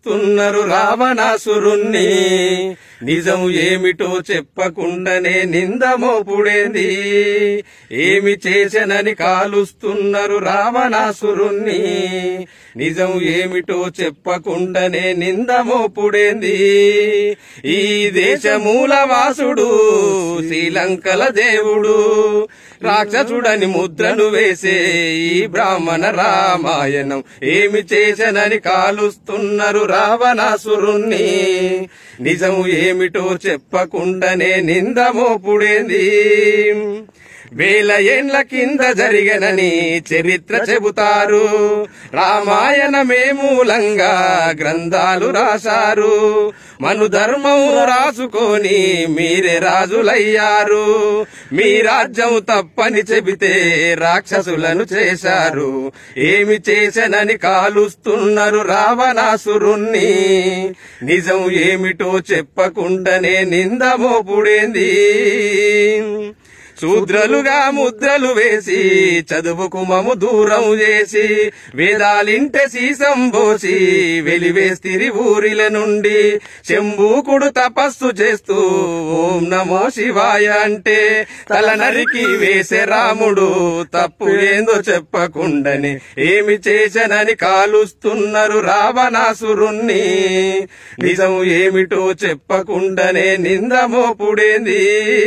కాలుస్తున్నారు రావణాసురుణ్ణి నిజం ఏమిటో చెప్పకుండానే నిందమోపుడేంది ఏమి చేసనని కాలుస్తున్నారు రావణాసురుణ్ణి నిజం ఏమిటో చెప్పకుండానే నిందమోపుడేంది ఈ దేశమూల వాసుడు శ్రీలంకల దేవుడు రాక్షసుడని ముద్రను వేసే ఈ బ్రాహ్మణ రామాయణం ఏమి చేసనని కాలుస్తున్నారు రావణాసురుణ్ణి నిజం ఏమిటో చెప్పకుండానే నిందమోపుడేంది వేల ఏండ్ల కింద జరిగనని చరిత్ర చెబుతారు రామాయణమే మూలంగా గ్రంథాలు రాశారు మను ధర్మం రాసుకొని మీరే రాజులయ్యారు మీ రాజ్యం తప్పని చెబితే రాక్షసులను చేశారు ఏమి చేసనని కాలుస్తున్నారు రావణాసురుణ్ణి నిజం ఏమిటో చెప్పకుండానే నిందమోపుడేంది శూద్రలుగా ముద్రలు వేసి చదువుకు మము దూరం చేసి వేదాలింటే సీసం పోసి వెలివేస్తిరి ఊరిల నుండి శంభూకుడు తపస్సు చేస్తూ ఓం నమో శివాయ అంటే తల నరికి వేసే రాముడు తప్పు ఏందో చెప్పకుండానే ఏమి చేశానని కాలుస్తున్నారు రావణాసురుణ్ణి నిజం ఏమిటో చెప్పకుండానే నిందమోపుడేంది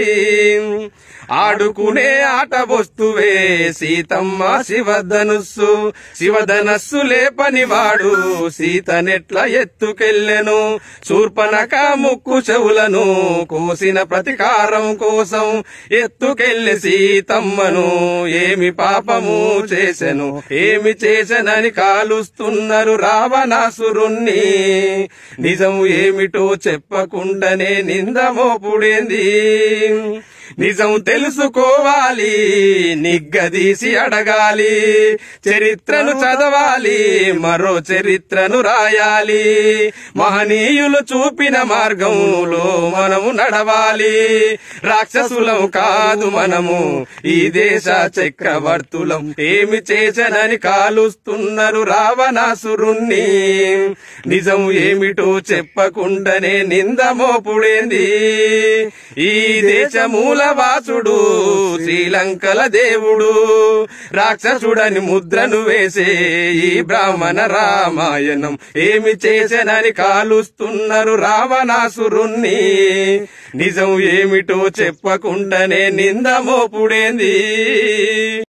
ఆడుకునే ఆట వస్తువే సీతమ్మ శివధనుస్సు శివధనస్సు లేపని వాడు సీతనెట్ల ఎత్తుకెళ్ళెను శూర్పనక ముక్కు చెవులను కోసిన ప్రతికారం కోసం ఎత్తుకెళ్ళి సీతమ్మను ఏమి పాపము చేసెను ఏమి చేసెనని కాలుస్తున్నారు రావణాసురుణ్ణి నిజం ఏమిటో చెప్పకుండానే నిందమోపుడేంది నిజం తెలుసుకోవాలి నిగ్గదీసి అడగాలి చరిత్రను చదవాలి మరో చరిత్రను రాయాలి మహనీయులు చూపిన మార్గంలో మనము నడవాలి రాక్షసులం కాదు మనము ఈ దేశ చక్రవర్తులం ఏమి చేసనని కాలుస్తున్నారు రావణాసురుణ్ణి నిజం ఏమిటో చెప్పకుండానే నిందమోపుడేంది ఈ దేశమూల వాసుడు శ్రీలంకల దేవుడు రాక్షసుడని ముద్రను వేసే ఈ బ్రాహ్మణ రామాయణం ఏమి చేసెనని కాలుస్తున్నారు రావణాసురుణ్ణి నిజం ఏమిటో చెప్పకుండానే నిందమోపుడేంది